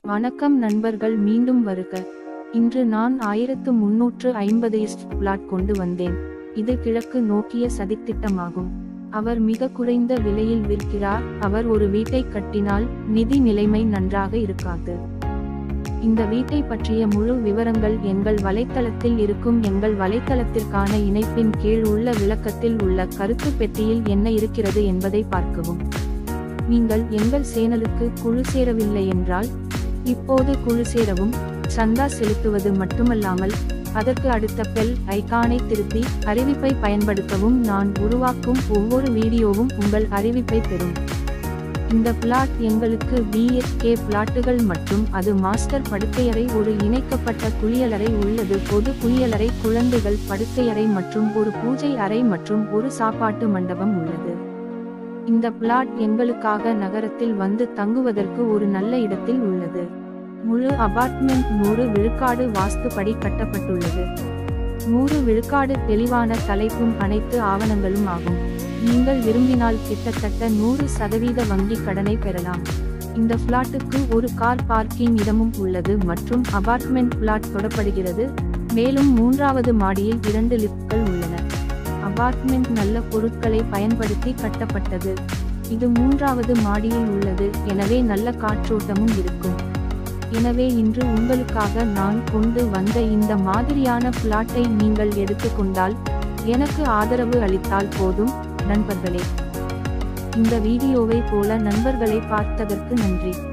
வணக்கம் நண்பர்கள் மீண்டும் வருக இன்று நான் ஆயிரத்து முன்னூற்று ஐம்பது இஸ்ட் பிளாட் கொண்டு வந்தேன் இது கிழக்கு நோக்கிய சதித்திட்டமாகும் அவர் மிக குறைந்த விலையில் விற்கிறார் அவர் ஒரு வீட்டை கட்டினால் நிதி நிலைமை நன்றாக இருக்காது இந்த வீட்டை பற்றிய முழு விவரங்கள் எங்கள் வலைத்தளத்தில் இருக்கும் எங்கள் வலைத்தளத்திற்கான இணைப்பின் கீழ் உள்ள விளக்கத்தில் உள்ள கருத்து பெட்டியில் என்ன இருக்கிறது என்பதை பார்க்கவும் நீங்கள் எங்கள் சேனலுக்கு குழு சேரவில்லை என்றால் இப்போது குழு சேரவும் சந்தா செலுத்துவது மட்டுமல்லாமல் அதற்கு அடுத்த பெல் ஐகானை திருத்தி அறிவிப்பை பயன்படுத்தவும் நான் உருவாக்கும் ஒவ்வொரு வீடியோவும் உங்கள் அறிவிப்பை பெறும் இந்த பிளாட் எங்களுக்கு பிஎஸ்கே பிளாட்டுகள் மற்றும் அது மாஸ்டர் படுக்கையறை ஒரு இணைக்கப்பட்ட குளியலறை உள்ளது பொது குளியலறை குழந்தைகள் படுக்கையறை மற்றும் ஒரு பூஜை அறை மற்றும் ஒரு சாப்பாட்டு மண்டபம் உள்ளது இந்த பிளாட் எங்களுக்காக நகரத்தில் வந்து தங்குவதற்கு ஒரு நல்ல இடத்தில் உள்ளது முழு அபார்ட்மெண்ட் நூறு விழுக்காடு வாஸ்துப்படி கட்டப்பட்டுள்ளது நூறு விழுக்காடு தெளிவான தலைப்பும் அனைத்து ஆவணங்களும் ஆகும் நீங்கள் விரும்பினால் கிட்டத்தட்ட நூறு சதவீத வங்கி கடனை பெறலாம் இந்த பிளாட்டுக்கு ஒரு கார் பார்க்கிங் இடமும் உள்ளது மற்றும் அபார்ட்மெண்ட் பிளாட் தொடப்படுகிறது மேலும் மூன்றாவது மாடியில் இரண்டு லிப்ட்கள் உள்ளன அபார்ட்மெண்ட் நல்ல பொருட்களை பயன்படுத்தி கட்டப்பட்டது இது மூன்றாவது மாடியில் உள்ளது எனவே நல்ல காற்றோட்டமும் இருக்கும் எனவே இன்று உங்களுக்காக நான் கொண்டு வந்த இந்த மாதிரியான பிளாட்டை நீங்கள் எடுத்துக்கொண்டால் எனக்கு ஆதரவு அளித்தால் போதும் நண்பர்களே இந்த வீடியோவை போல நண்பர்களை பார்த்ததற்கு நன்றி